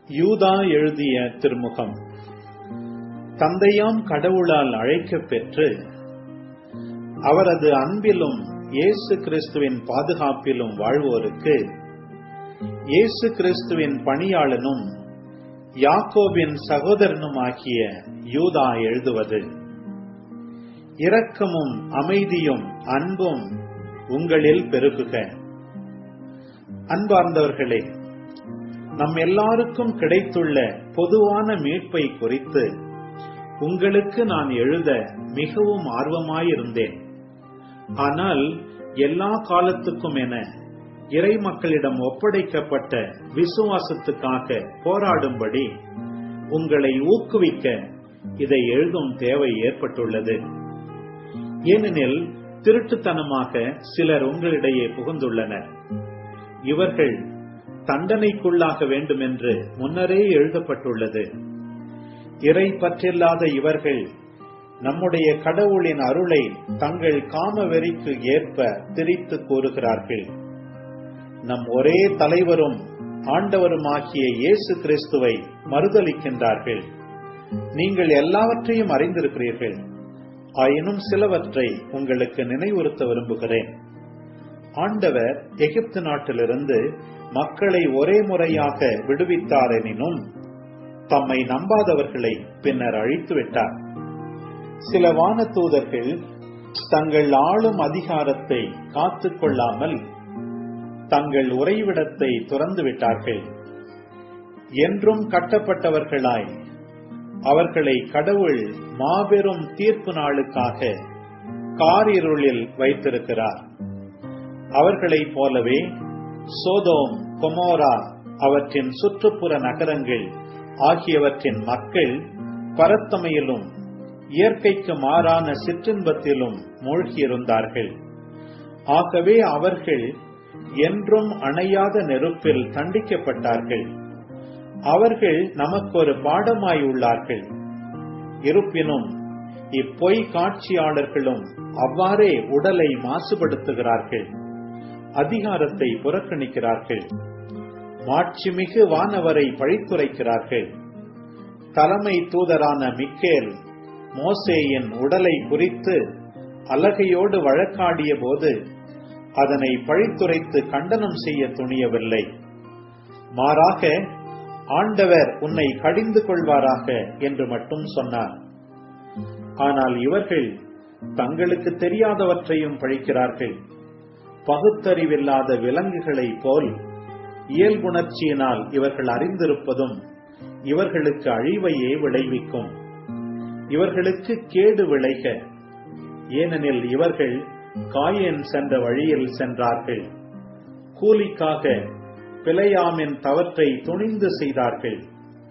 யூதா எழுதிய திருமுகம் தந்தையாம் கடவுளால் அழைக்கப் பெற்று அவரது அன்பிலும் இயேசு கிறிஸ்துவின் பாதுகாப்பிலும் வாழ்வோருக்கு இயேசு கிறிஸ்துவின் பணியாளனும் யாக்கோபின் சகோதரனுமாகிய யூதா எழுதுவது இரக்கமும் அமைதியும் அன்பும் உங்களில் பெருகுக அன்பார்ந்தவர்களே நம் எல்லாருக்கும் கிடைத்துள்ள பொதுவான மீட்பை குறித்து உங்களுக்கு நான் எழுத மிகவும் ஆர்வமாயிருந்தேன் ஆனால் எல்லா காலத்துக்கும் என இறை மக்களிடம் ஒப்படைக்கப்பட்ட விசுவாசத்துக்காக போராடும்படி உங்களை ஊக்குவிக்க இதை எழுதும் தேவை ஏற்பட்டுள்ளது ஏனெனில் திருட்டுத்தனமாக சிலர் உங்களிடையே புகுந்துள்ளனர் இவர்கள் தண்டனைக்குள்ளாக வேண்டும் என்று முன்னரே எழுதப்பட்டுள்ளது இறை பற்றில்லாத இவர்கள் நம்முடைய கடவுளின் அருளை தங்கள் காம வெறிக்கு ஏற்ப திரித்து கூறுகிறார்கள் நம் ஒரே தலைவரும் ஆண்டவருமாகிய இயேசு கிறிஸ்துவை மறுதளிக்கின்றார்கள் நீங்கள் எல்லாவற்றையும் அறிந்திருக்கிறீர்கள் ஆயினும் சிலவற்றை உங்களுக்கு நினைவுறுத்த விரும்புகிறேன் ஆண்டவர் எகிப்து நாட்டிலிருந்து மக்களை ஒரே முறையாக விடுவித்தார் எனினும் தம்மை நம்பாதவர்களை பின்னர் அழித்து விட்டார் சில வான தூதர்கள் தங்கள் ஆளும் அதிகாரத்தை காத்துக் கொள்ளாமல் தங்கள் உறைவிடத்தை துறந்து விட்டார்கள் என்றும் கட்டப்பட்டவர்களாய் அவர்களை கடவுள் மாபெரும் தீர்ப்பு நாளுக்காக காரிருளில் வைத்திருக்கிறார் அவர்களைப் போலவே சோதோம் கொமோரா அவற்றின் சுற்றுப்புற நகரங்கள் ஆகியவற்றின் மக்கள் பரத்தமையிலும் இயற்கைக்கு மாறான சிற்றின்பத்திலும் மூழ்கியிருந்தார்கள் ஆகவே அவர்கள் என்றும் அணையாத நெருப்பில் தண்டிக்கப்பட்டார்கள் அவர்கள் நமக்கு ஒரு பாடமாய் உள்ளார்கள் இருப்பினும் இப்பொய் காட்சியாளர்களும் அவ்வாறே உடலை மாசுபடுத்துகிறார்கள் அதிகாரத்தை புறக்கணிக்கிறார்கள் மாட்சிமிகு வானவரை பழித்துரைக்கிறார்கள் தலைமை தூதரான மிக்கேல் மோசேயின் உடலை குறித்து அலகையோடு வழக்காடிய போது அதனை பழித்துரைத்து கண்டனம் செய்ய துணியவில்லை மாறாக ஆண்டவர் உன்னை கடிந்து கொள்வாராக என்று மட்டும் சொன்னார் ஆனால் இவர்கள் தங்களுக்கு தெரியாதவற்றையும் பழிக்கிறார்கள் பகுத்தறிவில்லாத விலங்குகளைப் போல் இயல்புணர்ச்சியினால் இவர்கள் அறிந்திருப்பதும் இவர்களுக்கு அழிவையே விளைவிக்கும் இவர்களுக்கு கேடு விளைக ஏனெனில் இவர்கள் காயன் சென்ற வழியில் சென்றார்கள் கூலிக்காக பிழையாமின் தவற்றை துணிந்து செய்தார்கள்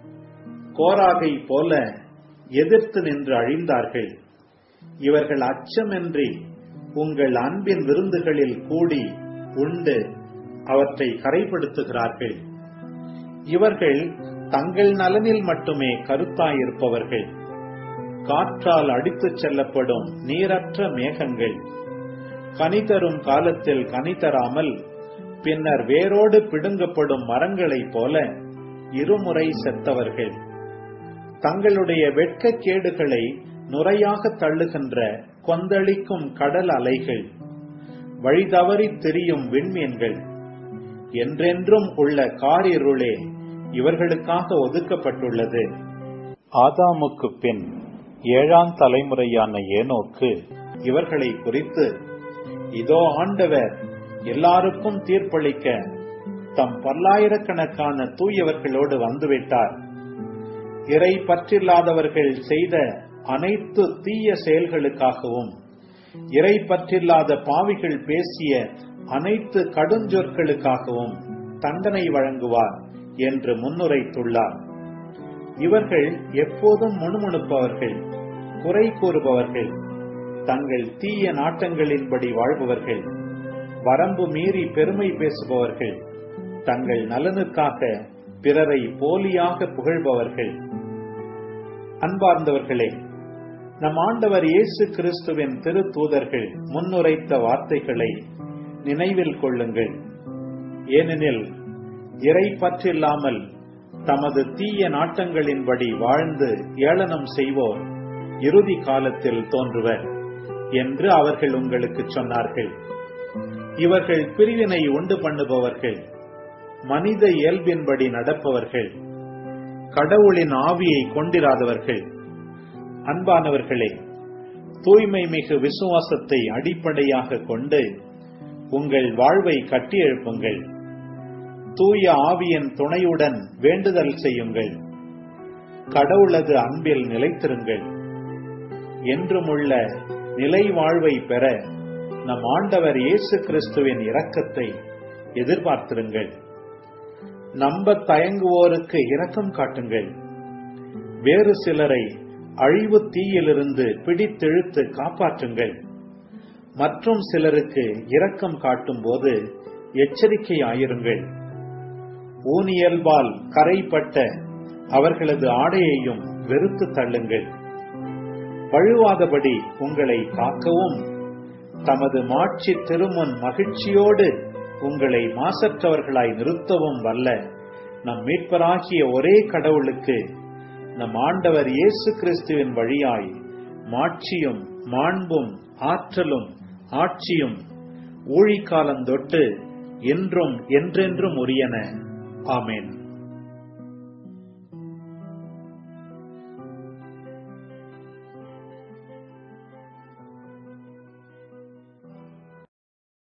கோராகை போல எதிர்த்து நின்று அழிந்தார்கள் இவர்கள் அச்சமின்றி உங்கள் அன்பின் விருந்துகளில் கூடி உண்டு அவற்றை கரைப்படுத்துகிறார்கள் இவர்கள் தங்கள் நலனில் மட்டுமே கருத்தாயிருப்பவர்கள் காற்றால் அடித்துச் செல்லப்படும் நீரற்ற மேகங்கள் கனி தரும் காலத்தில் கனி தராமல் பின்னர் வேரோடு பிடுங்கப்படும் மரங்களைப் போல இருமுறை செத்தவர்கள் தங்களுடைய வெட்கக்கேடுகளை நுரையாக தள்ளுகின்ற கொந்தளிக்கும் கடல் அலைகள் வழிதவறி திரியும் விண்மீன்கள் என்றென்றும் உள்ள காரிருளே இவர்களுக்காக ஒதுக்கப்பட்டுள்ளது ஆதாமுக்கு பின் ஏழாம் தலைமுறையான ஏனோக்கு இவர்களை குறித்து இதோ ஆண்டவர் எல்லாருக்கும் தீர்ப்பளிக்க தம் பல்லாயிரக்கணக்கான தூயவர்களோடு வந்துவிட்டார் இறை பற்றில்லாதவர்கள் செய்த அனைத்து தீய செயல்களுக்காகவும் இறை பற்றில்லாத பாவிகள் பேசிய அனைத்து கடுஞ்சொற்களுக்காகவும் தண்டனை வழங்குவார் என்று முன்னுரைத்துள்ளார் இவர்கள் எப்போதும் முணுமுணுப்பவர்கள் குறை கூறுபவர்கள் தங்கள் தீய நாட்டங்களின்படி வாழ்பவர்கள் வரம்பு மீறி பெருமை பேசுபவர்கள் தங்கள் நலனுக்காக பிறரை போலியாக புகழ்பவர்கள் அன்பார்ந்தவர்களே நம் ஆண்டவர் இயேசு கிறிஸ்துவின் திரு தூதர்கள் முன்னுரைத்த வார்த்தைகளை நினைவில் கொள்ளுங்கள் ஏனெனில் இறை பற்றில்லாமல் தமது தீய நாட்டங்களின்படி வாழ்ந்து ஏளனம் செய்வோர் இறுதி காலத்தில் தோன்றுவர் என்று அவர்கள் உங்களுக்கு சொன்னார்கள் இவர்கள் பிரிவினை உண்டு பண்ணுபவர்கள் மனித இயல்பின்படி நடப்பவர்கள் கடவுளின் ஆவியை கொண்டிராதவர்கள் அன்பானவர்களே தூய்மை மிகு விசுவாசத்தை அடிப்படையாக கொண்டு உங்கள் வாழ்வை கட்டியெழுப்புங்கள் தூய ஆவியின் துணையுடன் வேண்டுதல் செய்யுங்கள் கடவுளது அன்பில் நிலைத்திருங்கள் என்றுமுள்ள நிலை வாழ்வை பெற நம் ஆண்டவர் இயேசு கிறிஸ்துவின் இரக்கத்தை எதிர்பார்த்திருங்கள் நம்ப தயங்குவோருக்கு இரக்கம் காட்டுங்கள் வேறு சிலரை அழிவு தீயிலிருந்து பிடித்தெழுத்து காப்பாற்றுங்கள் மற்றும் சிலருக்கு இரக்கம் காட்டும் போது எச்சரிக்கையாயிருங்கள் ஊனியல்பால் கரைப்பட்ட அவர்களது ஆடையையும் வெறுத்து தள்ளுங்கள் வழுவாதபடி உங்களை காக்கவும் தமது மாட்சி திருமுன் மகிழ்ச்சியோடு உங்களை மாசற்றவர்களாய் நிறுத்தவும் வல்ல நம் மீட்பராகிய ஒரே கடவுளுக்கு நம் ஆண்டவர் இயேசு கிறிஸ்துவின் வழியாய் மாட்சியும் மாண்பும் ஆற்றலும் ஆட்சியும் ஊழிக்காலம் தொட்டு என்றும் என்றென்றும் உரியன ஆமேன்